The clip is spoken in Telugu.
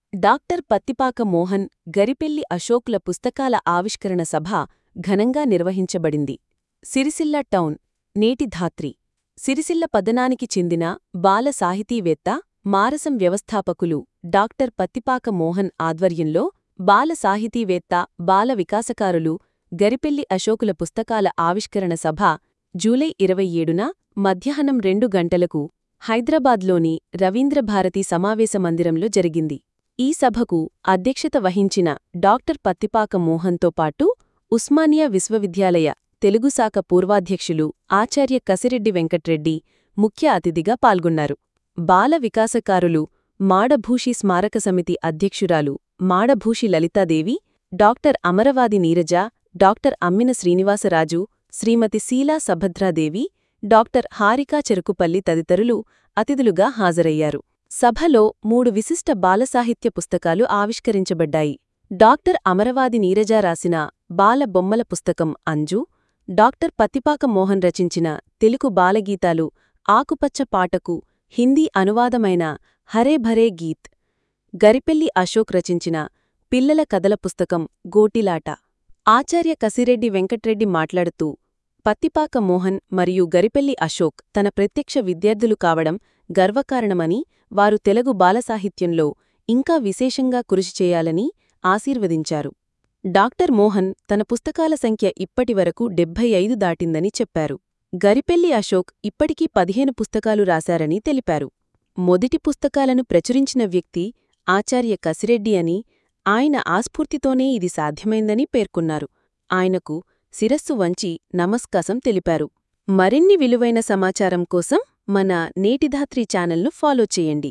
డాక్టర్ పత్తిపాక మోహన్ గరిపెల్లి అశోక్ల పుస్తకాల ఆవిష్కరణ సభ ఘనంగా నిర్వహించబడింది సిరిసిల్ల టౌన్ నేటి ధాత్రి సిరిసిల్ల పద్దనానికి చెందిన బాల సాహితీవేత్త మారసం వ్యవస్థాపకులు డాక్టర్ పత్తిపాక మోహన్ ఆధ్వర్యంలో బాల సాహితీవేత్త బాల వికాసకారులు గరిపెల్లి అశోకుల పుస్తకాల ఆవిష్కరణ సభ జూలై ఇరవై ఏడున మధ్యాహ్నం రెండు గంటలకు హైదరాబాద్లోని రవీంద్రభారతి సమావేశ మందిరంలో జరిగింది ఈ సభకు అధ్యక్షత వహించిన డాక్టర్ పత్తిపాక మోహన్తో పాటు ఉస్మానియా విశ్వవిద్యాలయ తెలుగుశాఖ పూర్వాధ్యక్షులు ఆచార్య కసిరెడ్డి వెంకట్రెడ్డి ముఖ్య అతిథిగా పాల్గొన్నారు బాల వికాసకారులు మాడభూషి స్మారక సమితి అధ్యక్షురాలు Madabhushi Lalithadevi doctor Amaravadi Neeraja doctor Ammina Srinivasaraju Shrimati Sheela Subhadradevi doctor Harika Cherukupalli తదితరులు అతిథులుగా హాజరయ్యారు సభలో మూడు విశిష్ట బాలసాహిత్య పుస్తకాలు ఆవిష్కరించబడ్డాయి డాక్టర్ అమరవాది నీరజ రాసిన బాల బొమ్మల పుస్తకం అంజు డాక్టర్ పత్తిపాక మోహన్ రచించిన తెలుగు బాలగీతాలు ఆకుపచ్చ పాటకు హిందీ అనువాదమైన హరే భరే గీత్ గరిపెల్లి అశోక్ రచించిన పిల్లల కథల పుస్తకం గోటిలాట ఆచార్య కసిరెడ్డి వెంకట్రెడ్డి మాట్లాడుతూ పత్తిపాక మోహన్ మరియు గరిపెల్లి అశోక్ తన ప్రత్యక్ష విద్యార్థులు కావడం గర్వకారణమని వారు తెలుగు బాలసాహిత్యంలో ఇంకా విశేషంగా కృషి చేయాలని ఆశీర్వదించారు డాక్టర్ మోహన్ తన పుస్తకాల సంఖ్య ఇప్పటివరకు డెబ్భై ఐదు దాటిందని చెప్పారు గరిపెల్లి అశోక్ ఇప్పటికీ పదిహేను పుస్తకాలు రాశారని తెలిపారు మొదటి పుస్తకాలను ప్రచురించిన వ్యక్తి ఆచార్య కసిరెడ్డి అని ఆయన ఆస్ఫూర్తితోనే ఇది సాధ్యమైందని పేర్కొన్నారు ఆయనకు శిరస్సు వంచి నమస్కాసం తెలిపారు మరిన్ని విలువైన సమాచారం కోసం మన నేటిధాత్రి ఛానల్ను ఫాలో చేయండి